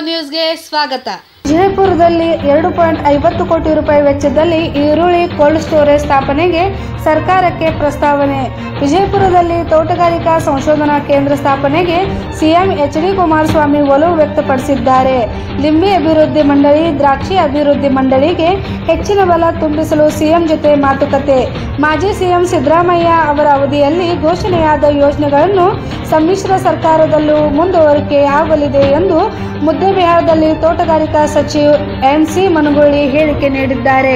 ನ್ಯೂಸ್ಗೆ ಸ್ವಾಗತ ವಿಜಯಪುರದಲ್ಲಿ ಎರಡು ಪಾಯಿಂಟ್ ಐವತ್ತು ಕೋಟಿ ರೂಪಾಯಿ ವೆಚ್ಚದಲ್ಲಿ ಈರುಳ್ಳಿ ಕೋಲ್ಡ್ ಸ್ಟೋರೇಜ್ ಸ್ಥಾಪನೆಗೆ ಸರ್ಕಾರಕ್ಕೆ ಪ್ರಸ್ತಾವನೆ ವಿಜಯಪುರದಲ್ಲಿ ತೋಟಗಾರಿಕಾ ಸಂಶೋಧನಾ ಕೇಂದ್ರ ಸ್ಥಾಪನೆಗೆ ಸಿಎಂ ಎಚ್ ಡಿ ಕುಮಾರಸ್ವಾಮಿ ಒಲವು ವ್ಯಕ್ತಪಡಿಸಿದ್ದಾರೆ ಲಿಂಬಿ ಅಭಿವೃದ್ಧಿ ಮಂಡಳಿ ದ್ರಾಕ್ಷಿ ಅಭಿವೃದ್ಧಿ ಮಂಡಳಿಗೆ ಹೆಚ್ಚಿನ ಬಲ ತುಂಬಿಸಲು ಸಿಎಂ ಜೊತೆ ಮಾತುಕತೆ ಮಾಜಿ ಸಿಎಂ ಸಿದ್ದರಾಮಯ್ಯ ಅವರ ಅವಧಿಯಲ್ಲಿ ಘೋಷಣೆಯಾದ ಯೋಜನೆಗಳನ್ನು ಸಮ್ಮಿಶ್ರ ಸರ್ಕಾರದಲ್ಲೂ ಮುಂದುವರಿಕೆ ಆಗಲಿದೆ ಎಂದು ಮುದ್ದೇಬಿಹಾರದಲ್ಲಿ ತೋಟಗಾರಿಕಾ ಸಚಿವ ಎನ್ ಸಿ ಮನಗೂಳಿ ಹೇಳಿಕೆ ನೀಡಿದ್ದಾರೆ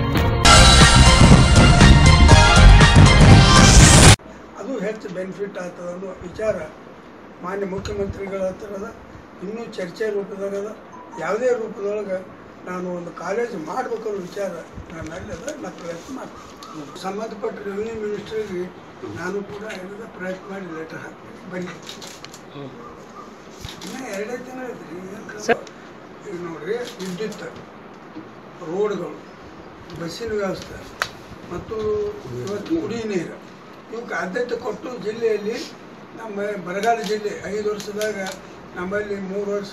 ಅದು ಹೆಚ್ಚು ಬೆನಿಫಿಟ್ ಆಗ್ತದೆ ಅನ್ನೋ ವಿಚಾರ ಮಾನ್ಯ ಮುಖ್ಯಮಂತ್ರಿಗಳ ಹತ್ತಿರದ ಇನ್ನೂ ಚರ್ಚೆ ರೂಪದಾಗ ಯಾವುದೇ ರೂಪದೊಳಗೆ ನಾನು ಒಂದು ಕಾಲೇಜ್ ಮಾಡ್ಬೇಕನ್ನೋ ವಿಚಾರ ನನ್ನಲ್ಲಿ ಅದ ನಾನು ಪ್ರಯತ್ನ ಮಾಡ್ತೀನಿ ಸಂಬಂಧಪಟ್ಟ ರೆವಿನ್ಯೂ ಮಿನಿಸ್ಟ್ರಿಗೆ ನಾನು ಕೂಡ ಏನಾದ ಪ್ರಯತ್ನ ಮಾಡಿ ಲೆಟರ್ ಹಾಕ್ತೀನಿ ಬನ್ನಿ ಇನ್ನು ಎರಡೇ ದಿನ ಐತ್ರಿ ಈಗ ನೋಡ್ರಿ ವಿದ್ಯುತ್ ರೋಡ್ಗಳು ಬಸ್ಸಿನ ವ್ಯವಸ್ಥೆ ಮತ್ತು ಇವತ್ತು ಕುಡಿ ನೀರು ಇವಕ್ಕೆ ಆದ್ಯತೆ ಕೊಟ್ಟು ಜಿಲ್ಲೆಯಲ್ಲಿ ನಮ್ಮ ಬರಗಾಲ ಜಿಲ್ಲೆ ಐದು ವರ್ಷದಾಗ ನಮ್ಮಲ್ಲಿ ಮೂರು ವರ್ಷ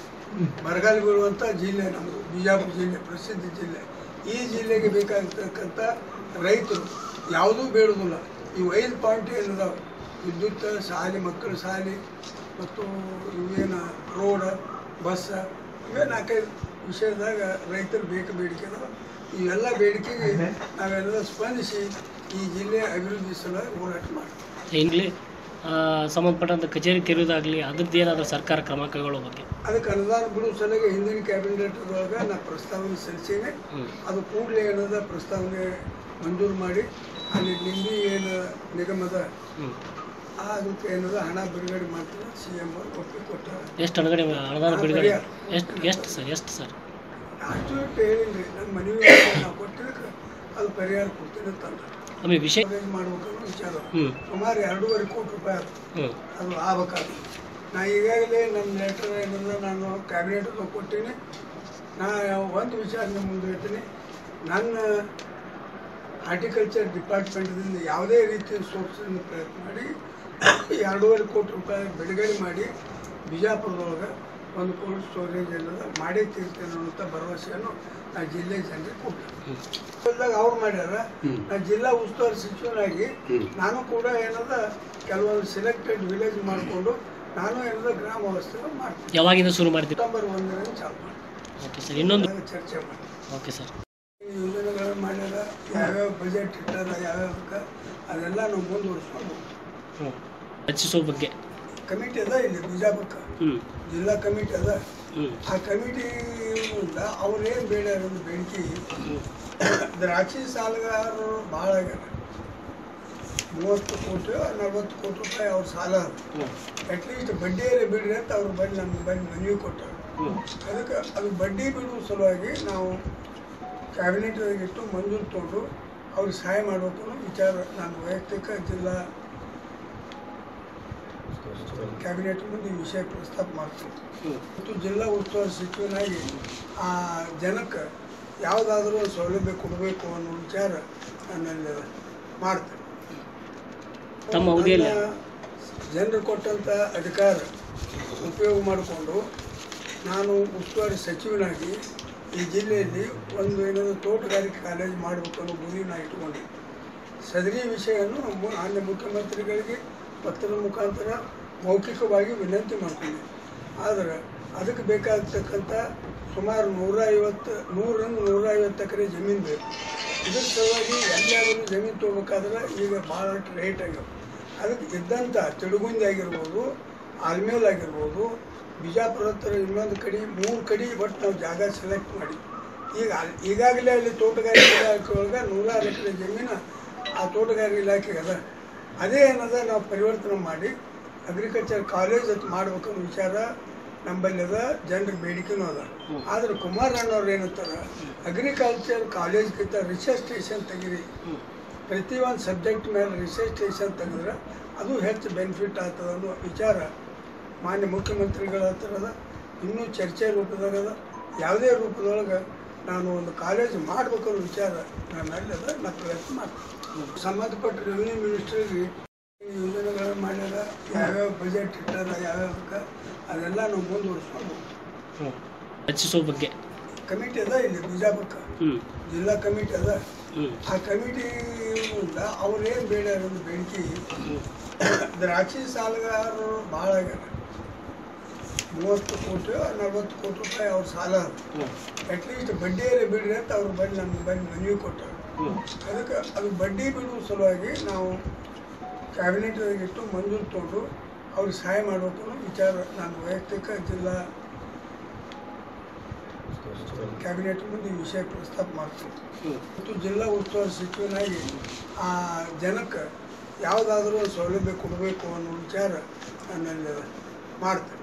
ಬರಗಾಲ ಬೀಳುವಂಥ ಜಿಲ್ಲೆ ನಮ್ಮದು ಬಿಜಾಪುರ ಜಿಲ್ಲೆ ಪ್ರಸಿದ್ಧ ಜಿಲ್ಲೆ ಈ ಜಿಲ್ಲೆಗೆ ಬೇಕಾಗಿರ್ತಕ್ಕಂಥ ರೈತರು ಯಾವುದೂ ಬೇಡುವುದಿಲ್ಲ ಇವು ಐದು ಪಾಯಿಂಟ್ ಏನಿದಾವೆ ವಿದ್ಯುತ್ ಶಾಲೆ ಮಕ್ಕಳ ಶಾಲೆ ಮತ್ತು ಇವೇನು ರೋಡ್ ಬಸ್ ಇವೇ ನಾಲ್ಕೈದು ವಿಷಯದಾಗ ರೈತರು ಬೇಕು ಬೇಡಿಕೆ ಅದಾವ ಇವೆಲ್ಲ ಬೇಡಿಕೆಗೆ ನಾವೆಲ್ಲ ಸ್ಪಂದಿಸಿ ಈ ಜಿಲ್ಲೆ ಅಭಿವೃದ್ಧಿ ಸಲುವಾಗಿ ಹೋರಾಟ ಮಾಡ್ತೀವಿ ಈಗಲೇ ಸಂಬಂಧಪಟ್ಟಂಥ ಕಚೇರಿ ತೆರೆಯೋದಾಗಲಿ ಅದ್ರದ್ದು ಏನಾದರೂ ಸರ್ಕಾರ ಕ್ರಮ ಕೈಗೊಳ್ಳೋ ಬಗ್ಗೆ ಅದಕ್ಕೆ ಅನುದಾನ ಬಿಡುವ ಸಲುವಾಗಿ ಹಿಂದಿನ ಕ್ಯಾಬಿನೆಟ್ ಒಳಗೆ ನಾ ಪ್ರಸ್ತಾವನೆ ಸಲ್ಲಿಸೀನಿ ಹ್ಮ್. ಅದು ಕೂಡಲೇ ಏನದ ಪ್ರಸ್ತಾವನೆ ಮಂಜೂರು ಮಾಡಿ ಅಲ್ಲಿ ನಿಂಬಿ ಏನು ನಿಗಮದ ಹ್ಞೂ ಆ ಅದಕ್ಕೆ ಏನದ ಹಣ ಬಿಡುಗಡೆ ಮಾಡ್ತಾರೆ ಸಿ ಎಂ ಅವರು ಒಪ್ಪಿಗೆ ಕೊಟ್ಟಾರೆ ಎಷ್ಟು ಅನುಗಡೆ ಅನುದಾನ ಬಿಡುಗಡೆ ಎಷ್ಟು ಎಷ್ಟು ಸರ್ ಎಷ್ಟು ಸರ್ ಅಷ್ಟು ಹೇಳಿದ್ರಿ ನನ್ನ ಮನವಿ ನಾವು ಕೊಟ್ಟಿದ್ದಕ್ಕೆ ಅದು ಪರಿಹಾರ ಕೊಡ್ತೀನಿ ಅಂತಂದ್ರೆ ಆಮೇಲೆ ವಿಷಯ ಅರೇಂಜ್ ಮಾಡ್ಬೇಕನ್ನೋ ವಿಚಾರ ಹ್ಞೂ ಸುಮಾರು ಎರಡೂವರೆ ಕೋಟಿ ರೂಪಾಯಿ ಆಯ್ತು ಹ್ಞೂ ಅದು ಆಗ್ಬೇಕಾದ್ರೆ ನಾ ಈಗಾಗಲೇ ನನ್ನ ಲೆಟರ್ ಏನೆಲ್ಲ ನಾನು ಕ್ಯಾಬಿನೆಟ್ ಕೊಟ್ಟೀನಿ ನಾ ಒಂದು ವಿಚಾರ ನಿಮ್ಮ ಮುಂದೆ ಹೇಳ್ತೀನಿ ನನ್ನ ಹಾರ್ಟಿಕಲ್ಚರ್ ಡಿಪಾರ್ಟ್ಮೆಂಟ್ದಿಂದ ಯಾವುದೇ ರೀತಿಯ ಸೋರ್ಸಿಂದ ಪ್ರಯತ್ನ ಮಾಡಿ ಎರಡೂವರೆ ಕೋಟಿ ರೂಪಾಯಿ ಬಿಡುಗಡೆ ಮಾಡಿ ಬಿಜಾಪುರದೊಳಗೆ ಒಂದು ಕೋಲ್ಡ್ ಸ್ಟೋರೇಜ್ ಏನದ ಮಾಡೇ ತೀರ್ತೇನೆ ಅನ್ನೋಂಥ ಭರವಸೆಯನ್ನು ನಾ ಜಿಲ್ಲೆ ಜನರಿಗೆ ಕೊಟ್ಟೆ ಅವ್ರು ಮಾಡ್ಯಾರ ನಾ ಜಿಲ್ಲಾ ಉಸ್ತುವಾರಿ ಸಚಿವನಾಗಿ ನಾನು ಕೂಡ ಏನದ ಕೆಲವೊಂದು ಸೆಲೆಕ್ಟೆಡ್ ವಿಲೇಜ್ ಮಾಡಿಕೊಂಡು ನಾನು ಏನದ ಗ್ರಾಮ ವ್ಯವಸ್ಥೆ ಮಾಡ್ತೀನಿ ಯಾವಾಗಿಂದ ಶುರು ಮಾಡ್ತೀವಿ ಸೆಪ್ಟೆಂಬರ್ ಒಂದರಿಂದ ಚಾಲು ಮಾಡ್ತೀನಿ ಓಕೆ ಸರ್ ಇನ್ನೊಂದು ಅದಾಗ ಚರ್ಚೆ ಮಾಡ್ತೀನಿ ಓಕೆ ಸರ್ ಈ ಯೋಜನೆಗಳನ್ನು ಮಾಡ್ಯಾರ ಯಾವ್ಯಾವ ಬಜೆಟ್ ಇಟ್ಟಾರ ಯಾವ್ಯಾವಕ್ಕೆ ಅದೆಲ್ಲ ನಾವು ಮುಂದುವರಿಸ್ಕೊಂಡು ಹ್ಞೂ ರಚಿಸೋ ಬಗ್ಗೆ ಕಮಿಟಿ ಅದ ಇಲ್ಲಿ ಬಿಜಾಪುರಕ್ಕೆ ಹ್ಞೂ ಜಿಲ್ಲಾ ಕಮಿಟಿ ಅದ ಹ್ಞೂ ಆ ಕಮಿಟಿಯಿಂದ ಅವ್ರೇನು ಬೇಡ ಅನ್ನೋದು ಬೇಡಿಕೆ ದ್ರಾಕ್ಷಿ ಸಾಲಗಾರರು ಭಾಳ ಆಗ್ಯಾರ ಮೂವತ್ತು ಕೋಟಿ ನಲ್ವತ್ತು ಕೋಟಿ ರೂಪಾಯಿ ಅವ್ರ ಸಾಲ ಹ್ಞೂ ಅಟ್ಲೀಸ್ಟ್ ಬಡ್ಡಿಯಲ್ಲಿ ಬಿಡ್ರಿ ಅಂತ ಅವ್ರು ಬಂದು ನಮ್ಗೆ ಬಂದು ಮನವಿ ಕೊಟ್ಟರು ಹ್ಞೂ ಅದಕ್ಕೆ ಅದು ಬಡ್ಡಿ ಬಿಡುವ ಸಲುವಾಗಿ ನಾವು ಕ್ಯಾಬಿನೆಟ್ದಾಗ ಇಟ್ಟು ಮಂಜೂರು ತೊಗೊಂಡು ಅವ್ರಿಗೆ ಸಹಾಯ ಮಾಡಬೇಕು ಅನ್ನೋ ವಿಚಾರ ನಾನು ವೈಯಕ್ತಿಕ ಜಿಲ್ಲಾ ಕ್ಯಾಬಿನೆಟ್ ಮುಂದೆ ಈ ವಿಷಯ ಪ್ರಸ್ತಾಪ ಮಾಡ್ತೀನಿ ಹ್ಞೂ ಮತ್ತು ಜಿಲ್ಲಾ ಉಸ್ತುವಾರಿ ಸಚಿವನಾಗಿ ಆ ಜನಕ್ಕೆ ಯಾವುದಾದ್ರೂ ಒಂದು ಸೌಲಭ್ಯ ಕೊಡಬೇಕು ಅನ್ನೋ ವಿಚಾರ ನನ್ನಲ್ಲಿ ಮಾಡ್ತೇನೆ ತಮ್ಮ ಅವಧಿಯಲ್ಲಿ? ಜನರು ಕೊಟ್ಟಂಥ ಅಧಿಕಾರ ಉಪಯೋಗ ಮಾಡಿಕೊಂಡು ನಾನು ಉಸ್ತುವಾರಿ ಸಚಿವನಾಗಿ ಈ ಜಿಲ್ಲೆಯಲ್ಲಿ ಒಂದು ಏನಾದರೂ ತೋಟಗಾರಿಕೆ ಕಾಲೇಜ್ ಮಾಡಬೇಕು ಅನ್ನೋ ಗುರಿ ನಾನು ಇಟ್ಕೊಂಡೆ ಸದರಿ ವಿಷಯವನ್ನು ಮು- ಮಾನ್ಯ ಮುಖ್ಯಮಂತ್ರಿಗಳಿಗೆ ಪತ್ರದ ಮುಖಾಂತರ ಮೌಖಿಕವಾಗಿ ವಿನಂತಿ ಮಾಡ್ತೀನಿ ಆದರೆ ಅದಕ್ಕೆ ಬೇಕಾಗ್ತಕ್ಕಂಥ ಸುಮಾರು ನೂರ ಐವತ್ತು ನೂರರಿಂದ ನೂರ ಐವತ್ತು ಎಕರೆ ಜಮೀನು ಬೇಕು ಇದ್ರ ಸಲುವಾಗಿ ಎಲ್ಲಿಯಾದರೂ ಜಮೀನು ತೊಗೋಬೇಕಾದ್ರೆ ಈಗ ಭಾಳಷ್ಟು ರೇಟ್ ಆಗ್ಯಾವ ಅದಕ್ಕೆ ಇದ್ದಂಥ ತಿಡುಗುಂದಿ ಆಗಿರ್ಬೋದು ಆಲ್ಮೇಲ್ ಆಗಿರ್ಬೋದು ಬಿಜಾಪುರ ಹತ್ರ ಇನ್ನೊಂದು ಕಡೆ ಮೂರು ಕಡೆ ಒಟ್ಟು ನಾವು ಜಾಗ ಸೆಲೆಕ್ಟ್ ಮಾಡಿ ಈಗ ಅಲ್- ಈಗಾಗಲೇ ಅಲ್ಲಿ ತೋಟಗಾರಿಕೆ ಇಲಾಖೆ ಒಳಗೆ ನೂರಾರು ಎಕರೆ ಜಮೀನು ಆ ತೋಟಗಾರಿಕೆ ಇಲಾಖೆಗೆ ಅದ ಅದೇ ಏನದ ನಾವು ಪರಿವರ್ತನೆ ಮಾಡಿ ಅಗ್ರಿಕಲ್ಚರ್ ಕಾಲೇಜ್ ಅಂತ ಮಾಡ್ಬೇಕನ್ನೋ ವಿಚಾರ ನಂಬಲ್ಲಿ ಅದ ಜನರಿಗೆ ಬೇಡಿಕೆನೂ ಅದ ಆದ್ರೆ ಕುಮಾರಣ್ಣವ್ರು ಏನಂತಾರ ಅಗ್ರಿಕಲ್ಚರ್ ಕಾಲೇಜ್ಗಿಂತ ರಿಸರ್ಚ್ ಸ್ಟೇಷನ್ ತೆಗೀರಿ ಪ್ರತಿ ಒಂದು ಸಬ್ಜೆಕ್ಟ್ ಮೇಲೆ ರಿಸರ್ಚ್ ಸ್ಟೇಷನ್ ತೆಗೆದ್ರೆ ಅದು ಹೆಚ್ಚು ಬೆನಿಫಿಟ್ ಆಗ್ತದೆ ಅನ್ನೋ ವಿಚಾರ ಮಾನ್ಯ ಮುಖ್ಯಮಂತ್ರಿಗಳ ಹತ್ತಿರದ ಇನ್ನೂ ಚರ್ಚೆ ರೂಪದಾಗ ಯಾವುದೇ ರೂಪದೊಳಗೆ ನಾನು ಒಂದು ಕಾಲೇಜ್ ಮಾಡ್ಬೇಕನ್ನೋ ವಿಚಾರ ನನ್ನಲ್ಲಿ ಅದ ನಾನು ಪ್ರಯತ್ನ ಮಾಡ್ತೀನಿ ಸಂಬಂಧಪಟ್ಟ ರೆವಿನ್ಯೂ ಮಿನಿಸ್ಟ್ರಿಗೆ ಈ ಯೋಜನೆಗಳನ್ನು ಮಾಡ್ಯಾರ ಯಾವ್ಯಾವ ಬಜೆಟ್ ಇಟ್ಟಾರ ಯಾವ್ಯಾವಕ್ಕೆ ಅದೆಲ್ಲ ನಾವು ಮುಂದುವರಿಸ್ಕೊಂಡು ಹ್ಞೂ ರಚಿಸೋ ಬಗ್ಗೆ ಕಮಿಟಿ ಅದ ಇಲ್ಲಿ ಬಿಜಾಪುರಕ್ಕೆ ಹ್ಞೂ ಜಿಲ್ಲಾ ಕಮಿಟಿ ಅದ ಹ್ಞೂ ಆ ಕಮಿಟಿಯಿಂದ ಅವ್ರೇನು ಬೇಡ ಅನ್ನೋದು ಬೇಡಿಕೆ ಹ್ಞೂ ದ್ರಾಕ್ಷಿ ಸಾಲಗಾರರು ಭಾಳ ಆಗ್ಯಾರ ಮೂವತ್ತು ಕೋಟಿ ನಲ್ವತ್ತು ಕೋಟಿ ರೂಪಾಯಿ ಅವ್ರ ಸಾಲ ಹ್ಞೂ ಅಟ್ಲೀಸ್ಟ್ ಬಡ್ಡಿಯಲ್ಲಿ ಬಿಡ್ರಿ ಅಂತ ಅವ್ರು ಬಂದು ನಮ್ಗೆ ಬಂದು ಮನವಿ ಕೊಟ್ಟರು ಹ್ಞೂ ಅದಕ್ಕೆ ಅದು ಬಡ್ಡಿ ಬಿಡುವ ಸಲುವಾಗಿ ನಾವು ಕ್ಯಾಬಿನೆಟ್ದಾಗ ಇಟ್ಟು ಮಂಜೂರು ತೊಗೊಂಡು ಅವ್ರಿಗೆ ಸಹಾಯ ಮಾಡಬೇಕು ಅನ್ನೋ ವಿಚಾರ ನಾನು ವೈಯಕ್ತಿಕ ಜಿಲ್ಲಾ ಕ್ಯಾಬಿನೆಟ್ ಮುಂದೆ ಈ ವಿಷಯ ಪ್ರಸ್ತಾಪ ಮಾಡ್ತೀನಿ ಹ್ಞೂ ಮತ್ತು ಜಿಲ್ಲಾ ಉಸ್ತುವಾರಿ ಸಚಿವನಾಗಿ ಆ ಜನಕ್ಕೆ ಯಾವುದಾದ್ರೂ ಒಂದು ಸೌಲಭ್ಯ ಕೊಡಬೇಕು ಅನ್ನೋ ವಿಚಾರ ನನ್ನಲ್ಲಿ ಮಾಡ್ತೇನೆ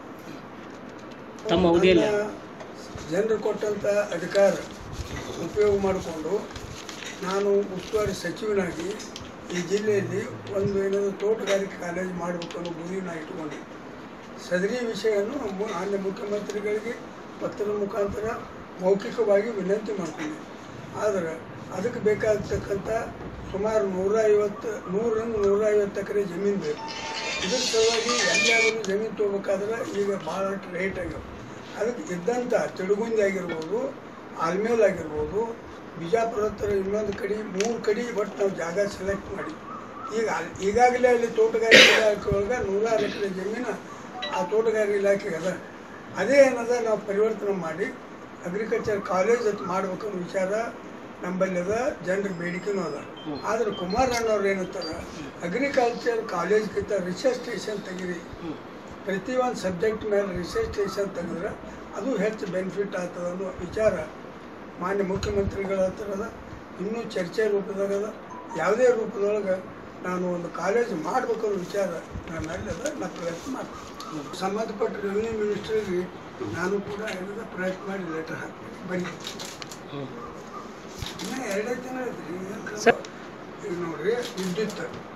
ತಮ್ಮ ಅವಧಿಯಲ್ಲಿ ಜನರು ಕೊಟ್ಟಂಥ ಅಧಿಕಾರ ಉಪಯೋಗ ಮಾಡಿಕೊಂಡು ನಾನು ಉಸ್ತುವಾರಿ ಸಚಿವನಾಗಿ ಈ ಜಿಲ್ಲೆಯಲ್ಲಿ ಒಂದು ಏನಾದರೂ ತೋಟಗಾರಿಕೆ ಕಾಲೇಜು ಮಾಡಬೇಕು ಅನ್ನೋ ಗುರಿ ನಾನು ಇಟ್ಕೊಂಡೆ ಸದರಿ ವಿಷಯವನ್ನು ಮು- ಮಾನ್ಯ ಮುಖ್ಯಮಂತ್ರಿಗಳಿಗೆ ಪತ್ರದ ಮುಖಾಂತರ ಮೌಖಿಕವಾಗಿ ವಿನಂತಿ ಮಾಡ್ತೀನಿ ಆದರೆ ಅದಕ್ಕೆ ಬೇಕಾಗತಕ್ಕಂಥ ಸುಮಾರು ನೂರ ಐವತ್ತು ನೂರರಿಂದ ನೂರ ಐವತ್ತು ಎಕರೆ ಜಮೀನು ಬೇಕು ಇದ್ರ ಸಲುವಾಗಿ ಎಲ್ಲಾದರೂ ಜಮೀನು ತೊಗೋಬೇಕಾದ್ರೆ ಈಗ ಭಾಳಷ್ಟು ರೇಟ್ ಆಗ್ಯಾವ ಅದಕ್ಕೆ ಇದ್ದಂಥ ತಿಳುಗುಂದಿ ಆಗಿರ್ಬೋದು ಆಲ್ಮೇಲ್ ಆಗಿರ್ಬೋದು ಬಿಜಾಪುರ ಹತ್ರ ಇನ್ನೊಂದು ಕಡೆ ಮೂರು ಕಡೆ ಒಟ್ಟು ನಾವು ಜಾಗ ಸೆಲೆಕ್ಟ್ ಮಾಡಿ ಈಗ ಅಲ್- ಈಗಾಗಲೇ ಅಲ್ಲಿ ತೋಟಗಾರಿಕೆ ಇಲಾಖೆ ಒಳಗೆ ನೂರಾರು ಎಕರೆ ಜಮೀನು ಆ ತೋಟಗಾರಿಕೆ ಇಲಾಖೆಗೆ ಅದ ಅದೇ ಏನದ ನಾವು ಪರಿವರ್ತನೆ ಮಾಡಿ ಅಗ್ರಿಕಲ್ಚರ್ ಕಾಲೇಜ್ ಅಂತ ಮಾಡ್ಬೇಕು ಅನ್ನೋ ವಿಚಾರ ನಂಬಲ್ಲಿ ಅದ ಜನರಿಗೆ ಬೇಡಿಕೆನೂ ಅದ ಆದ್ರೆ ಕುಮಾರಣ್ಣವ್ರು ಏನಂತಾರ ಅಗ್ರಿಕಲ್ಚರ್ ಕಾಲೇಜ್ಗಿಂತ ರಿಸರ್ಚ್ ಸ್ಟೇಷನ್ ತೆಗೀರಿ ಹ್ಞೂ ಪ್ರತಿ ಒಂದು ಸಬ್ಜೆಕ್ಟ್ ಮೇಲೆ ರಿಸರ್ಚ್ ಸ್ಟೇಷನ್ ತೆಗೆದ್ರೆ ಅದು ಹೆಚ್ಚು ಬೆನಿಫಿಟ್ ಆಗ್ತದೆ ಅನ್ನೋ ವಿಚಾರ ಮಾನ್ಯ ಮುಖ್ಯಮಂತ್ರಿಗಳ ಹತ್ರ ಅದ ಇನ್ನೂ ಚರ್ಚೆ ರೂಪದಾಗ ಅದ ಯಾವುದೇ ರೂಪದೊಳಗೆ ನಾನು ಒಂದು ಕಾಲೇಜ್ ಮಾಡ್ಬೇಕು ಅನ್ನೋ ವಿಚಾರ ನನ್ನಲ್ಲಿ ಅದ ನಾನು ಪ್ರಯತ್ನ ಮಾಡ್ತೀನಿ ಸಂಬಂಧಪಟ್ಟ ರೆವಿನ್ಯೂ ಮಿನಿಸ್ಟ್ರಿಗೆ ನಾನು ಕೂಡ ಏನಾದ ಪ್ರಯತ್ನ ಮಾಡಿ ಲೆಟರ್ ಹಾಕ್ತೀನಿ ಬನ್ನಿ ಹ್ಞೂ ಇನ್ನ ಎರಡೇ ತಿಂಗಳು ಐತ್ರಿ ಏನ್ ಕ್ರಮ? ಸರ್. ಈಗ ನೋಡ್ರಿ ವಿದ್ಯುತ್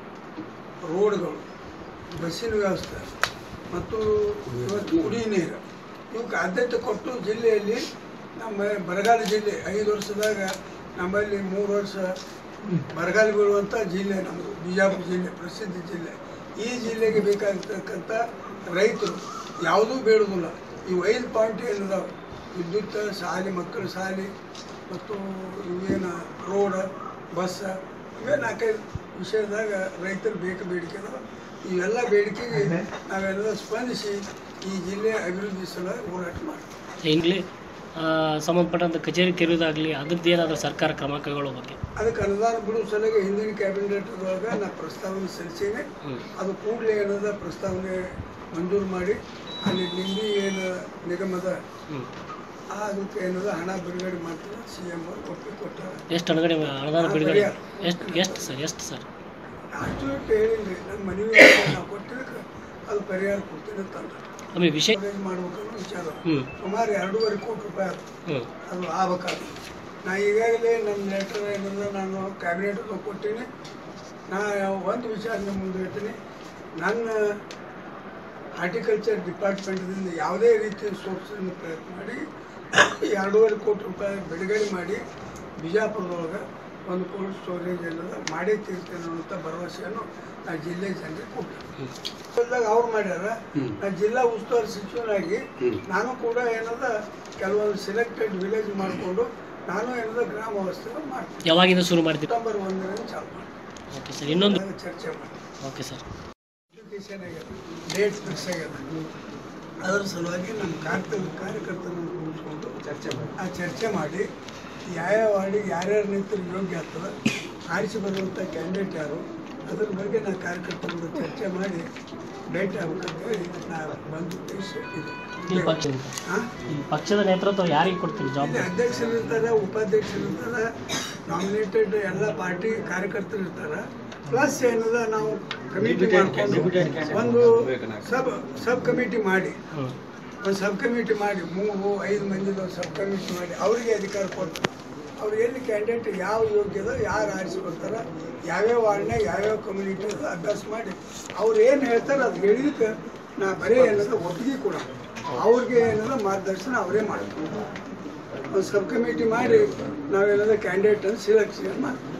ರೋಡ್ಗಳು ಬಸ್ಸಿನ ವ್ಯವಸ್ಥೆ ಮತ್ತು ಇವತ್ತು ಕುಡಿ ನೀರು ಇವಕ್ಕೆ ಆದ್ಯತೆ ಕೊಟ್ಟು ಜಿಲ್ಲೆಯಲ್ಲಿ ನಮ್ಮ ಬರಗಾಲ ಜಿಲ್ಲೆ ಐದು ವರ್ಷದಾಗ ನಮ್ಮಲ್ಲಿ ಮೂರು ವರ್ಷ ಬರಗಾಲ ಬೀಳುವಂಥ ಜಿಲ್ಲೆ ನಮ್ಮದು ಬಿಜಾಪುರ ಜಿಲ್ಲೆ ಪ್ರಸಿದ್ಧ ಜಿಲ್ಲೆ ಈ ಜಿಲ್ಲೆಗೆ ಬೇಕಾಗಿರ್ತಕ್ಕಂಥ ರೈತರು ಯಾವುದೂ ಬೇಡುವುದಿಲ್ಲ ಇವು ಐದು ಪಾಯಿಂಟ್ ಏನಿದಾವೆ ವಿದ್ಯುತ್ ಶಾಲೆ ಮಕ್ಕಳ ಶಾಲೆ ಮತ್ತು ಇವೇನು ರೋಡ್ ಬಸ್ ಇವೇ ನಾಲ್ಕೈದು ವಿಷಯದಾಗ ರೈತರು ಬೇಕು ಬೇಡಿಕೆ ಅದಾವ ಇವೆಲ್ಲ ಬೇಡಿಕೆಗೆ ನಾವೆಲ್ಲ ಸ್ಪಂದಿಸಿ ಈ ಜಿಲ್ಲೆ ಅಭಿವೃದ್ಧಿ ಸಲುವಾಗಿ ಹೋರಾಟ ಮಾಡ್ತೀವಿ ಇಂಗ್ಲಿ ಸಂಬಂಧಪಟ್ಟಂಥ ಕಚೇರಿ ತೆರೆಯೋದಾಗಲಿ ಅದ್ರದ್ದು ಏನಾದರೂ ಸರ್ಕಾರ ಕ್ರಮ ಕೈಗೊಳ್ಳೋ ಬಗ್ಗೆ ಅದಕ್ಕೆ ಅನುದಾನ ಬಿಡುವ ಸಲುವಾಗಿ ಹಿಂದಿನ ಕ್ಯಾಬಿನೆಟ್ ಒಳಗೆ ನಾ ಪ್ರಸ್ತಾವನೆ ಸಲ್ಲಿಸೀನಿ ಹ್ಞೂ ಅದು ಕೂಡಲೇ ಏನದ ಪ್ರಸ್ತಾವನೆ ಮಂಜೂರು ಮಾಡಿ ಅಲ್ಲಿ ನಿಂಬಿ ಏನು ನಿಗಮದ ಹ್ಞೂ ಆ ಅದಕ್ಕೆ ಏನದ ಹಣ ಬಿಡುಗಡೆ ಮಾಡ್ತಾರೆ ಸಿ ಎಮ್ ಅವರು ಒಪ್ಪಿಗೆ ಕೊಟ್ಟಾರೆ ಎಷ್ಟು ಅನುಗಡೆ ಅನುದಾನ ಬಿಡುಗಡೆ ಎಷ್ಟು ಎಷ್ಟು ಸರ್ ಎಷ್ಟು ಸರ್ ಅಷ್ಟು ಹೇಳಿದ್ರಿ ನಮ್ಮ ಮನವಿ ನಾವು ಕೊಟ್ಟಿದ್ದಕ್ಕೆ ಅದು ಪರಿಹಾರ ಕೊಡ್ತೀನಿ ಅಂತಂದ್ರೆ ಆಮೇಲೆ ವಿಷಯ ಕಾಲೇಜ್ ಮಾಡ್ಬೇಕನ್ನೋ ವಿಚಾರ ಹ್ಞೂ ಸುಮಾರು ಎರಡೂವರೆ ಕೋಟಿ ರೂಪಾಯಿ ಆಯ್ತು. ಹ್ಞೂ ಅದು ಆಗ್ಬೇಕಾದ್ರೆ ನಾ ಈಗಾಗಲೇ ನನ್ನ ಲೆಟರ್ ಏನಂದ್ರೆ ನಾನು ಕ್ಯಾಬಿನೆಟ್ ಕೊಟ್ಟೀನಿ ನಾ ಒಂದು ವಿಚಾರ ನಿಮ್ಮ ಮುಂದೆ ಹೇಳ್ತೀನಿ ನನ್ನ ಹಾರ್ಟಿಕಲ್ಚರ್ ಡಿಪಾರ್ಟ್ಮೆಂಟ್ದಿಂದ ಯಾವುದೇ ರೀತಿಯ ಸೋರ್ಸಿಂದ ಪ್ರಯತ್ನ ಮಾಡಿ ಎರಡೂವರೆ ಕೋಟಿ ರೂಪಾಯಿ ಬಿಡುಗಡೆ ಮಾಡಿ ಬಿಜಾಪುರದೊಳಗೆ ಒಂದು ಕೋಲ್ಡ್ ಸ್ಟೋರೇಜ್ ಅನ್ನೋದು ಮಾಡೇ ತೀರ್ತೇನೆ ಅನ್ನೋಂಥ ಭರವಸೆಯನ್ನು ನಾ ಜಿಲ್ಲೆ ಜನರಿಗೆ ಕೊಟ್ಟೆ ಹ್ಞೂ ಇವಾಗ ಅವ್ರು ಮಾಡ್ಯಾರ ನಾ ಜಿಲ್ಲಾ ಉಸ್ತುವಾರಿ ಸಚಿವನಾಗಿ ನಾನು ಕೂಡ ಏನದ ಕೆಲವೊಂದು ಸಿಲೆಕ್ಟೆಡ್ ವಿಲೇಜ್ ಮಾಡಿಕೊಂಡು ನಾನು ಏನದ ಗ್ರಾಮ ವ್ಯವಸ್ಥೆ ಮಾಡ್ತೀನಿ ಯಾವಾಗಿಂದ ಶುರು ಮಾಡ್ತೀವಿ ಸೆಪ್ಟೆಂಬರ್ ಒಂದರಿಂದ ಚಾಲು ಮಾಡ್ತೀನಿ ಓಕೆ ಸರ್ ಇನ್ನೊಂದು ಅದಾಗ ಚರ್ಚೆ ಮಾಡ್ತೀನಿ ಓಕೆ ಸರ್ ಎಜುಕೇಷನ್ ಆಗ್ಯದ ಡೇಟ್ ಫಿಕ್ಸ್ ಆಗ್ಯದ ಅದರ ಸಲುವಾಗಿ ನಮ್ಮ ಕಾರ್ಯ ಕಾರ್ಯಕರ್ತರನ್ನು ಕೂರಿಸ್ಕೊಂಡು ಚರ್ಚೆ ಮಾಡಿ ಆ ಚರ್ಚೆ ಮಾಡಿ ಯಾವ್ಯಾವ ವಾರ್ಡಿಗೆ ಯಾರ್ಯಾರು ನಿಂತರೆ ಯೋಗ್ಯ ಆಗ್ತದೆ ಆರಿಸಿ ಬರುವಂಥ ಕ್ಯಾಂಡಿಡೇಟ್ ಯಾರು ಅದ್ರ ಬಗ್ಗೆ ನಾನು ಕಾರ್ಯಕರ್ತರಿಂದ ಚರ್ಚೆ ಮಾಡಿ ಭೇಟಿ ಆಗ್ಬೇಕಂತೇಳಿ ನಾನು ಬಂದು ಉದ್ದೇಶ ಇದು ಈ ಪಕ್ಷದಿಂದ ಹಾಂ ಈ ಪಕ್ಷದ ನೇತೃತ್ವ ಯಾರಿಗೆ ಕೊಡ್ತೀವಿ ಇಲ್ಲಿ ಜವಾಬ್ದಾರಿ ಅಧ್ಯಕ್ಷರು ಇರ್ತಾರೆ ಉಪಾಧ್ಯಕ್ಷರು ಇರ್ತಾರೆ ನಾಮಿನೇಟೆಡ್ ಎಲ್ಲ ಪಾರ್ಟಿ ಕಾರ್ಯಕರ್ತರು ಇರ್ತಾರೆ ಪ್ಲಸ್ ಏನದ ನಾವು ಕಮಿಟಿ ಮಾಡ್ಕೊಂಡು ಒಂದು ಸಬ್ ಸಬ್ ಕಮಿಟಿ ಮಾಡಿ ಹ್ಞೂ ಒಂದು ಸಬ್ ಕಮಿಟಿ ಮಾಡಿ ಮೂರು ಐದು ಮಂದಿದ ಒಂದು ಸಬ್ ಕಮಿಟಿ ಮಾಡಿ ಅವರಿಗೆ ಅಧಿಕಾರ ಕೊಟ್ಟು ಅವ್ರು ಎಲ್ಲಿ ಕ್ಯಾಂಡಿಡೇಟ್ ಯಾವ ಯೋಗ್ಯದ ಯಾರು ಆರಿಸಿ ಬರ್ತಾರೆ ಯಾವ್ಯಾವ ವಾರ್ಡ್ನಾಗ ಯಾವ್ಯಾವ ಕಮ್ಯುನಿಟಿ ಅಭ್ಯಾಸ ಮಾಡಿ ಅವ್ರು ಏನು ಹೇಳ್ತಾರೆ ಅದು ಹೇಳಿದಕ್ಕೆ ನಾ ಬರೀ ಏನದ ಒಪ್ಪಿಗೆ ಕೂಡ ಅವ್ರಿಗೆ ಏನದ ಮಾರ್ಗದರ್ಶನ ಅವರೇ ಮಾಡ್ತಾರೆ ಒಂದು ಸಬ್ ಕಮಿಟಿ ಮಾಡಿ ನಾವೇನಾದ ಕ್ಯಾಂಡಿಡೇಟನ್ನು ಸಿಲೆಕ್ಷನ್ ಮಾಡ್ತೀವಿ